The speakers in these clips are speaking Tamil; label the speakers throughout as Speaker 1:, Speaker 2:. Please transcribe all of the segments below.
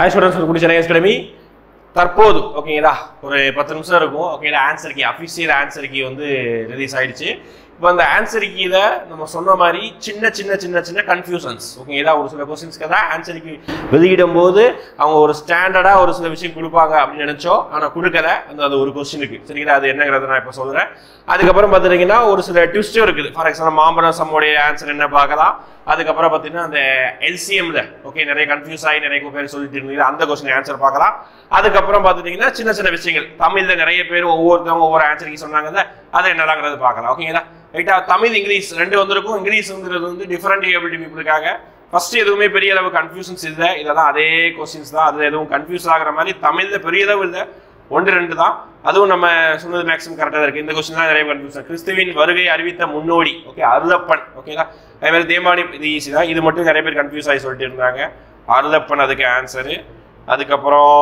Speaker 1: ஹாய் ஸ்டூடெண்ட்ஸ் குடி சென்னை அகாடமி தற்போது ஓகேங்களா ஒரு பத்து நிமிஷம் இருக்கும் ஓகேங்களா answer key official answer key வந்து ரிலீஸ் ஆயிடுச்சு இப்போ அந்த ஆன்சர் கீல நம்ம சொன்ன மாதிரி சின்ன சின்ன சின்ன சின்ன கன்ஃபியூஷன்ஸ் ஓகேங்களா ஒரு சில கொஸ்டின்ஸ்க்கு தான் ஆன்சர் கீ வெளியிடும் போது அவங்க ஒரு ஸ்டாண்டர்டாக ஒரு சில விஷயம் கொடுப்பாங்க அப்படின்னு நினைச்சோம் ஆனால் கொடுக்கல அந்த அது ஒரு கொஸ்டினுக்கு சரிங்களா அது என்னங்கிறத நான் இப்போ சொல்கிறேன் அதுக்கப்புறம் பார்த்துட்டிங்கன்னா ஒரு சில ட்விஸ்ட்டும் இருக்குது ஃபார் எக்ஸாம்பிள் மாம்பழம் சம்முடைய ஆன்சர் என்ன பார்க்கலாம் அதுக்கப்புறம் பார்த்தீங்கன்னா அந்த எல்சிஎம்ல ஓகே நிறைய கன்ஃபியூஸ் ஆகி நிறைய பேர் சொல்லிட்டு இருந்தீங்க அந்த கொஸ்டின் ஆன்சர் பார்க்கலாம் அதுக்கப்புறம் பார்த்துட்டீங்கன்னா சின்ன சின்ன விஷயங்கள் தமிழ்ல நிறைய பேர் ஒவ்வொருத்தவங்க ஒவ்வொரு ஆன்சருக்கு சொன்னாங்கல்ல அது என்னலாங்கிறது பார்க்கலாம் ஓகேங்களா ரைட்டா தமிழ் இங்கிலீஷ் ரெண்டு வந்திருக்கும் இங்கிலீஷ்ங்கிறது வந்து டிஃபரெண்ட் ஏபிலிட்டி பீப்புளுக்காக ஃபர்ஸ்ட் எதுவுமே பெரிய அளவு கன்ஃபியூஷன்ஸ் இல்லை இதெல்லாம் அதே கொஸ்டின்ஸ் தான் அது எதுவும் கன்ஃபியூஸ் ஆகுற மாதிரி தமிழ்ல பெரிய அளவு இல்லை ஒன்று ரெண்டு தான் அதுவும் நம்ம சொன்னது மேக்ஸிமம் கரெக்டாக இருக்கு இந்த கொஸ்டின் தான் நிறைய கன்ஃபியூஷன் கிறிஸ்துவின் வருகை அறிவித்த முன்னோடி ஓகே அருளப்பன் ஓகேங்களா அதே மாதிரி தேம்பாடி இது ஈஸி தான் இது மட்டும் நிறைய பேர் கன்ஃபியூஸ் ஆகி சொல்லிட்டு இருந்தாங்க அருளப்பன் அதுக்கு ஆன்சரு அதுக்கப்புறம்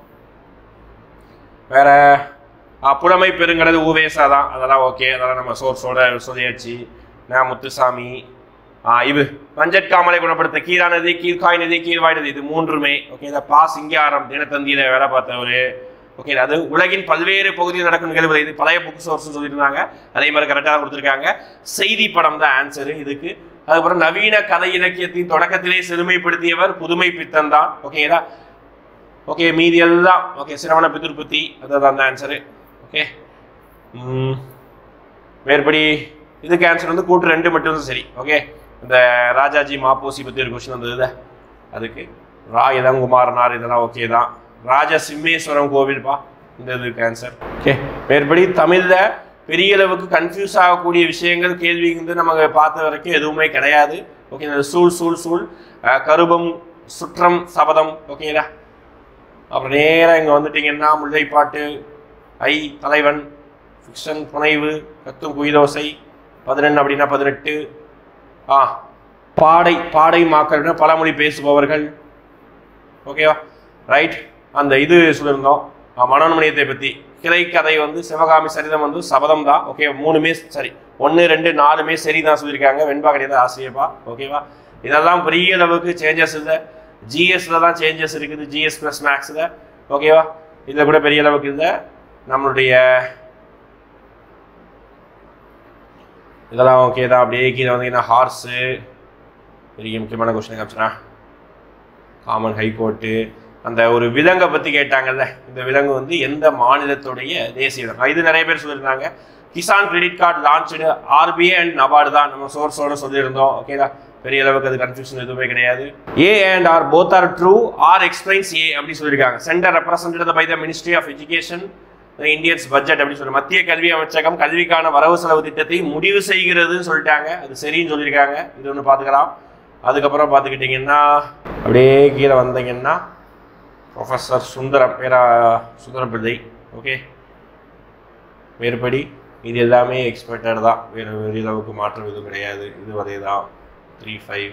Speaker 1: வேற ஆ, புலமை பெருங்கிறது ஊவேசா தான் அதெல்லாம் ஓகே அதெல்லாம் நம்ம சோர்ஸோட சொல்லியாச்சு நான் முத்துசாமி ஆ, இது பஞ்சட்காமலை குணப்படுத்த கீழா நதி கீழ்காய் நதி கீழ்வாய் நதி இது மூன்றுமே ஓகே இந்த பா சிங்காரம் தினத்தந்தியில வேலை பார்த்தவர் ஓகே அது உலகின் பல்வேறு பகுதியில் நடக்கும் நிகழ்வுகள் இது பழைய புக் சோர்ஸ் சொல்லியிருந்தாங்க அதே மாதிரி கரெக்டாக தான் கொடுத்துருக்காங்க செய்தி படம் தான் ஆன்சரு இதுக்கு அதுக்கப்புறம் நவீன கதை இலக்கியத்தின் தொடக்கத்திலே செழுமைப்படுத்தியவர் புதுமை பித்தன் தான் ஓகேங்களா ஓகே மீதி எல்லாம் ஓகே சிரவண பிதுர்புத்தி அதுதான் அந்த ஆன்சரு ஓகே ம், மேற்படி இதுக்கு ஆன்சர் வந்து கூட்டு ரெண்டு மட்டும் தான் சரி ஓகே இந்த ராஜாஜி மாப்போசி பற்றி ஒரு கொஸ்டின் வந்தது அதுக்கு ரா இளங்குமாரனார் இதெல்லாம் ஓகே தான் ராஜ சிம்மேஸ்வரம் கோவில்பா இந்த இதுக்கு ஆன்சர் ஓகே மேற்படி தமிழில் பெரிய அளவுக்கு கன்ஃபியூஸ் ஆகக்கூடிய விஷயங்கள் கேள்வி வந்து நமக்கு பார்த்த வரைக்கும் எதுவுமே கிடையாது ஓகே இந்த சூழ் சூழ் சூழ் அஹ், கருபம் சுற்றம் சபதம் ஓகேங்களா அப்புறம் நேராக இங்கே வந்துட்டீங்கன்னா முல்லைப்பாட்டு ஐ தலைவன் ஃபிக்ஷன் புனைவு கத்தும் குயிலோசை பதினெண்டு அப்படின்னா பதினெட்டு ஆ பாடை பாடை மாக்கள்னா பழமொழி பேசுபவர்கள் ஓகேவா ரைட் அந்த இது சொல்லியிருந்தோம் ஆ, மனோன்மணியத்தை பற்றி கிளைக்கதை வந்து சிவகாமி சரிதம் வந்து சபதம் தான் ஓகே மூணுமே சரி ஒன்று ரெண்டு நாலுமே சரி தான் சொல்லியிருக்காங்க வெண்பா கிடையாது ஆசிரியப்பா ஓகேவா இதெல்லாம் பெரிய அளவுக்கு சேஞ்சஸ் இல்லை ஜிஎஸ்ல தான் சேஞ்சஸ் இருக்குது ஜிஎஸ் ப்ளஸ் மேக்ஸில் ஓகேவா இதில் கூட பெரிய அளவுக்கு இல்லை நம்மளுடைய இதெல்லாம் ஓகே தான் அப்படியே கீழே வந்தீங்கன்னா ஹார்ஸு பெரிய முக்கியமான கொஸ்டின் காமிச்சுனா காமன் ஹைகோர்ட்டு அந்த ஒரு விலங்கை பற்றி கேட்டாங்கல்ல இந்த விலங்கு வந்து எந்த மாநிலத்துடைய தேசிய விலங்கு இது நிறைய பேர் சொல்லியிருந்தாங்க Kisan credit card launch RBI and NABARD தான் நம்ம சோர்ஸோட சொல்லியிருந்தோம் ஓகேதா பெரிய அளவுக்கு அது கன்ஃபியூஷன் எதுவுமே கிடையாது A and R both are true R explains A அப்படி சொல்லியிருக்காங்க centre represented by the ministry of education Indians budget அப்படின்னு சொல்லி மத்திய கல்வி அமைச்சகம் கல்விக்கான வரவு செலவு திட்டத்தை முடிவு செய்கிறதுன்னு சொல்லிட்டாங்க அது சரின்னு சொல்லியிருக்காங்க இது ஒன்று பார்த்துக்கலாம் அதுக்கப்புறம் பார்த்துக்கிட்டிங்கன்னா அப்படியே கீழே வந்தீங்கன்னா ப்ரொஃபஸர் சுந்தரம் பேரா சுந்தரம் பிள்ளை ஓகே மேற்படி இது எல்லாமே எக்ஸ்பெக்டட் தான் வேறு பெரிய அளவுக்கு மாற்றம் எதுவும் கிடையாது இது அதே தான் த்ரீ ஃபைவ்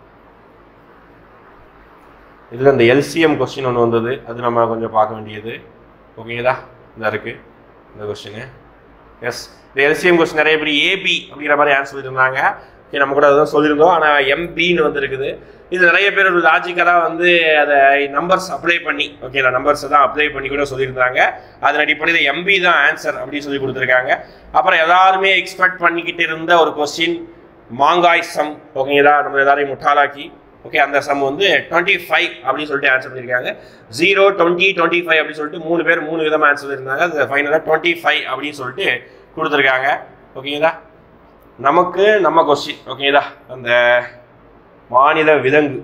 Speaker 1: இதில் இந்த எல்சிஎம் கொஸ்டின் ஒன்று வந்தது அது நம்ம கொஞ்சம் பார்க்க வேண்டியது ஓகேங்களா இந்த இருக்கு இந்த கொஸ்டின் எஸ் இந்த எல்சிஎம் கொஸ்டின் நிறைய பேர் ஏபி அப்படிங்கிற மாதிரி ஆன்சர் சொல்லியிருந்தாங்க ஓகே நம்ம கூட அதுதான் சொல்லியிருந்தோம் ஆனால் எம்பின்னு வந்துருக்குது இது நிறைய பேர் ஒரு லாஜிக்கலாக வந்து அதை நம்பர்ஸ் அப்ளை பண்ணி ஓகேங்களா நம்பர்ஸ் தான் அப்ளை பண்ணி கூட சொல்லியிருந்தாங்க அதன் அடிப்படையில் எம்பி தான் ஆன்சர் அப்படின்னு சொல்லி கொடுத்துருக்காங்க அப்புறம் எல்லாருமே எக்ஸ்பெக்ட் பண்ணிக்கிட்டு இருந்த ஒரு கொஸ்டின் மாங்காய் சம் ஓகேங்களா நம்ம எல்லாரையும் முட்டாளாக்கி ஓகே அந்த சம் வந்து டுவெண்ட்டி ஃபைவ் அப்படின்னு சொல்லிட்டு ஆன்சர் பண்ணியிருக்காங்க ஜீரோ டுவெண்ட்டி டுவெண்ட்டி ஃபைவ் அப்படின்னு சொல்லிட்டு மூணு பேர் மூணு விதமாக ஆன்சர் பண்ணியிருந்தாங்க அது ஃபைனலாக டுவெண்ட்டி ஃபைவ் அப்படின்னு சொல்லிட்டு கொடுத்துருக்காங்க ஓகேங்களா நமக்கு நம்ம கொஸ்டின் ஓகேங்களா அந்த மாநில விலங்கு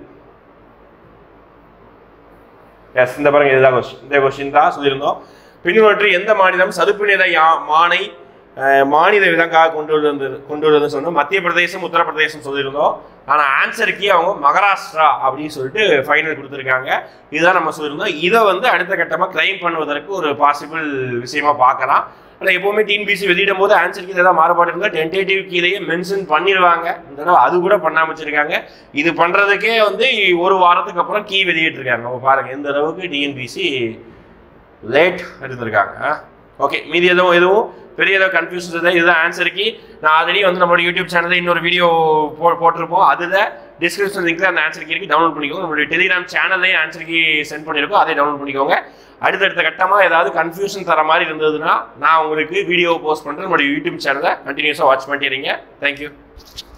Speaker 1: எஸ் இந்த பாருங்க இதுதான் கொஸ்டின் இந்த கொஸ்டின் தான் சொல்லியிருந்தோம் பின்வற்றி எந்த மாநிலம் சதுப்பு நில யா மானை அஹ், மாநில விலங்காக கொண்டு வந்து கொண்டு வந்து சொன்னோம் மத்திய பிரதேசம் உத்தரப்பிரதேசம் சொல்லியிருந்தோம் ஆனால் ஆன்சருக்கு அவங்க மகாராஷ்டிரா அப்படின்னு சொல்லிட்டு ஃபைனல் கொடுத்துருக்காங்க இதுதான் நம்ம சொல்லியிருந்தோம் இதை வந்து அடுத்த கட்டமாக கிளைம் பண்ணுவதற்கு ஒரு பாசிபிள் விஷயமா பார்க்கலாம் ஆனால் எப்போவுமே டிஎன்பிசி வெளியிடும் போது ஆன்சருக்கு ஏதாவது மாறுபாடு இருந்தால் டென்டேட்டிவ் கீழேயே மென்ஷன் பண்ணிடுவாங்க இந்த தடவை அது கூட பண்ணாம வச்சிருக்காங்க இது பண்ணுறதுக்கே வந்து ஒரு வாரத்துக்கு அப்புறம் கீ வெளியிட்டிருக்காங்க அப்போ பாருங்க எந்த அளவுக்கு டிஎன்பிசி லேட் எடுத்திருக்காங்க ஓகே மீதி எதுவும் எதுவும் பெரிய அளவு கன்ஃபியூஷன் இல்லை இதுதான் ஆன்சருக்கு நான் ஆல்ரெடி வந்து நம்மளோட யூடியூப் சேனலில் இன்னொரு வீடியோ போ போட்டிருப்போம் அதில் டிஸ்கிரிப்ஷன் லிங்க்ல அந்த ஆன்சர் கீக்கு டவுன்லோட் பண்ணிக்கோங்க நம்மளுடைய டெலிகிராம் சேனல்லையும் ஆன்சர் கீ சென்ட் பண்ணியிருக்கோம் அதை டவுன்லோட் பண்ணிக்கோங்க அடுத்தடுத்த கட்டமாக ஏதாவது கன்ஃபியூஷன் தர மாதிரி இருந்ததுன்னா நான் உங்களுக்கு வீடியோ போஸ்ட் பண்ணுறேன் நம்மளுடைய யூடியூப் சேனலை கண்டினியூஸாக வாட்ச் பண்ணிட்டு இருங்க தேங்க்யூ